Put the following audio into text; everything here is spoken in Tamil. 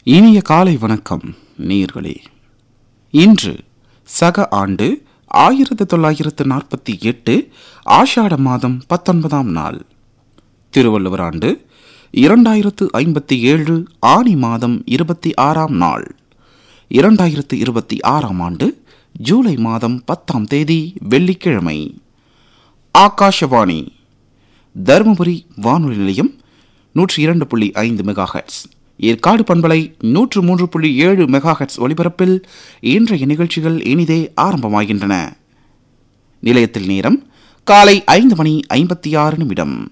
இனிய காலை வணக்கம் நேயர்களே இன்று சக ஆண்டு ஆயிரத்து தொள்ளாயிரத்து நாற்பத்தி எட்டு ஆஷாட மாதம் பத்தொன்பதாம் நாள் திருவள்ளுவர் ஆண்டு இரண்டாயிரத்து ஐம்பத்தி ஏழு ஆனி மாதம் இருபத்தி ஆறாம் நாள் இரண்டாயிரத்து இருபத்தி ஆறாம் ஆண்டு ஜூலை மாதம் பத்தாம் தேதி வெள்ளிக்கிழமை ஆகாஷவாணி தருமபுரி வானொலி நிலையம் நூற்றி இரண்டு புள்ளி ஐந்து மெகாஹெட்ஸ் ஏற்காடு பண்பலை நூற்று மூன்று புள்ளி ஏழு மெகாஹெட்ஸ் ஒலிபரப்பில் இன்றைய நிகழ்ச்சிகள் இனிதே ஆரம்பமாகின்றன நிலையத்தில் நேரம் காலை ஐந்து மணி ஐம்பத்தி ஆறு நிமிடம்